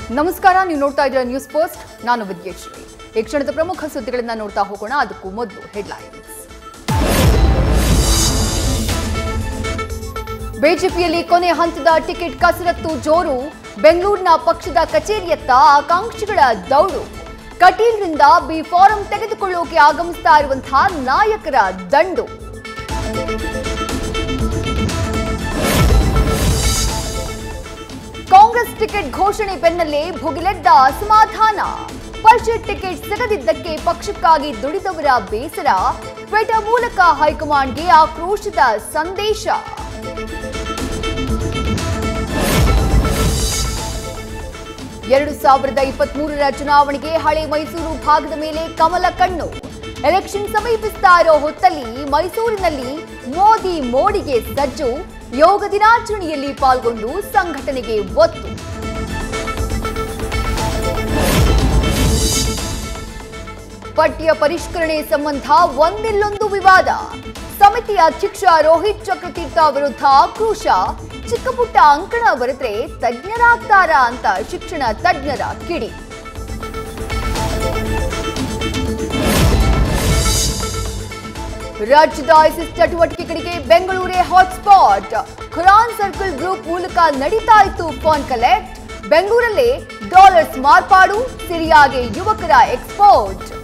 ನಮಸ್ಕಾರ ನೀವು ನೋಡ್ತಾ ಇದ್ದೀರಾ ನ್ಯೂಸ್ ಪೋಸ್ಟ್ ನಾನು ವಿದ್ಯೇಶ್ವರಿ ಈ ಕ್ಷಣದ ಪ್ರಮುಖ ಸುದ್ದಿಗಳನ್ನ ನೋಡ್ತಾ ಹೋಗೋಣ ಅದಕ್ಕೂ ಮೊದಲು ಹೆಡ್ಲೈನ್ಸ್ ಬಿಜೆಪಿಯಲ್ಲಿ ಕೊನೆ ಹಂತದ ಟಿಕೆಟ್ ಕಸರತ್ತು ಜೋರು ಬೆಂಗಳೂರಿನ ಪಕ್ಷದ ಕಚೇರಿಯತ್ತ ಆಕಾಂಕ್ಷಿಗಳ ದೌಡು ಕಟೀಲ್ರಿಂದ ಬಿ ಫಾರಂ ತೆಗೆದುಕೊಳ್ಳೋಕೆ ಆಗಮಿಸ್ತಾ ಇರುವಂತಹ ನಾಯಕರ ದಂಡು ಕಾಂಗ್ರೆಸ್ ಟಿಕೆಟ್ ಘೋಷಣೆ ಬೆನ್ನಲ್ಲೇ ಭುಗಿಲೆದ್ದ ಅಸಮಾಧಾನ ಪರಿಷತ್ ಟಿಕೆಟ್ ಸಿಗದಿದ್ದಕ್ಕೆ ಪಕ್ಷಕ್ಕಾಗಿ ದುಡಿದವರ ಬೇಸರ ಟ್ವಿಟರ್ ಮೂಲಕ ಹೈಕಮಾಂಡ್ಗೆ ಆಕ್ರೋಶದ ಸಂದೇಶ ಎರಡು ಸಾವಿರದ ಇಪ್ಪತ್ಮೂರರ ಚುನಾವಣೆಗೆ ಹಳೆ ಮೈಸೂರು ಭಾಗದ ಮೇಲೆ ಕಮಲ ಕಣ್ಣು ಎಲೆಕ್ಷನ್ ಸಮೀಪಿಸ್ತಾ ಇರೋ ಹೊತ್ತಲ್ಲಿ ಮೈಸೂರಿನಲ್ಲಿ ಮೋದಿ ಮೋಡಿಗೆ ಸಜ್ಜು ಯೋಗ ದಿನಾಚರಣೆಯಲ್ಲಿ ಪಾಲ್ಗೊಂಡು ಸಂಘಟನೆಗೆ ಒತ್ತು ಪಠ್ಯ ಪರಿಷ್ಕರಣೆ ಸಂಬಂಧ ಒಂದಿಲ್ಲೊಂದು ವಿವಾದ ಸಮಿತಿ ಅಧ್ಯಕ್ಷ ರೋಹಿತ್ ಚಕ್ರತೀರ್ಥ ವಿರುದ್ಧ ಆಕ್ರೋಶ ಚಿಕ್ಕಪುಟ್ಟ ಅಂಕಣ ಬರೆದ್ರೆ ತಜ್ಞರಾಗ್ತಾರಾ ಅಂತ ಶಿಕ್ಷಣ ತಜ್ಞರ ಕಿಡಿ ರಾಜ್ಯದ ಐಸಿಸ್ ಚಟುವಟಿಕೆಗಳಿಗೆ ಬೆಂಗಳೂರೇ ಹಾಟ್ಸ್ಪಾಟ್ ಖುರಾನ್ ಸರ್ಕಲ್ ಗ್ರೂಪ್ ಮೂಲಕ ನಡೀತಾ ಇತ್ತು ಫೋನ್ ಕಲೆಕ್ಟ್ ಬೆಂಗಳೂರಲ್ಲೇ ಡಾಲರ್ಸ್ ಮಾರ್ಪಾಡು ಸಿರಿಯಾಗೆ ಯುವಕರ ಎಕ್ಸ್ಪೋರ್ಟ್